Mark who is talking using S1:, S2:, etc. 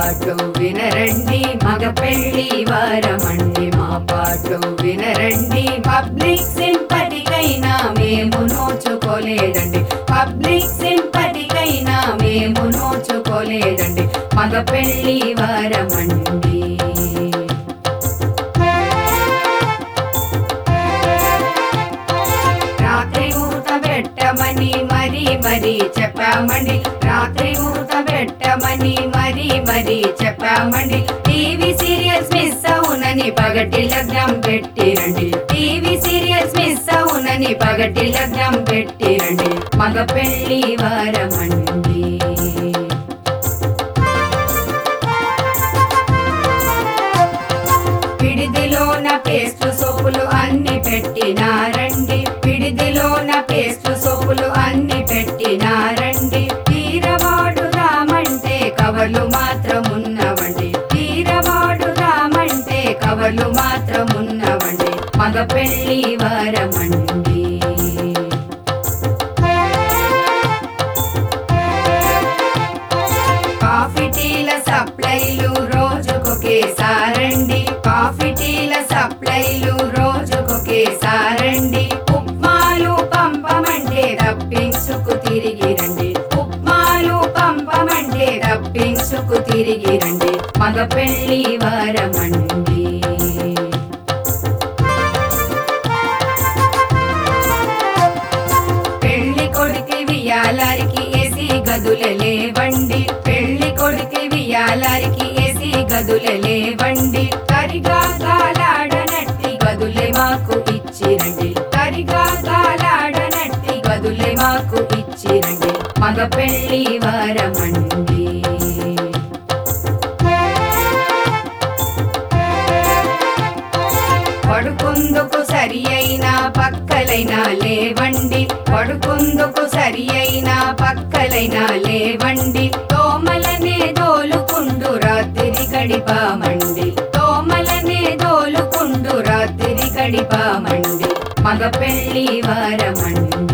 S1: పాటు వినరండి మగ పెళ్లి వారమండి మా పాటు వినరండి పబ్లిక్ సింపటికైనా మేము నోచుకోలేదండి పబ్లిక్ సింపటికైనా మేము నోచుకోలేదండి మగ పెళ్లి వారమండి రాత్రి మూత పెట్టమని మరీ మరీ చెప్పామండి రాత్రి మూత పెట్టమని మరీ మరీ చెప్పామండి టీవీ సీరియల్స్ మిస్ అవునని పగటి లగ్నం పెట్టిరండి టీవీ సీరియల్స్ మిస్ అవునని పగటి లగ్నం పెట్టిరండి మగ పెళ్లి వారమండి పిడిదిలోన పేస్ట్ సోపులు అన్ని పెట్టినారండి పిడిదిలోన పేస్ట్ సోపులు అన్ని పెట్టినారండి తీరవాడు రామంటే కవలు మాత్రమున్నవండి తీరవాడు రామంటే కవలు మాత్రమున్నవండి మగ పెళ్లి వారమండి కాఫీ టీల సప్లైలు రోజుకొకేసారండి కాఫీ టీల సప్లైలు రోజుకొకేసారండి ఉప్మాలు పంపమంటే రప్పించుకు తిరిగి రండి ఉప్మాలు పంపమంటే రప్పించుకు తిరిగి రండి మగ పెళ్లి వారమండి పెళ్లి కొడుకి వియాలారికి ఏసీ గదులే లేవండి పెళ్లి కొడుకి వియాలారికి ఏసీ గదులే లేవండి తరిగా గాలాడనట్టి గదులే మాకు ఇచ్చిరండి తరిగా గాలాడనట్టి గదులే మాకు ఇచ్చిరండి మగ పెళ్లి వారమండి పడుకుందుకు సరి అయిన పక్కలైనా లేవండి పడుకుందుకు సరి అయిన పక్కలైనా లేవండి తోమలనే దోలుకుండు రాత్రి గడిపామండి తోమలనే దోలుకుండు రాత్రి గడిపామండి మగ పెళ్లి వారమండి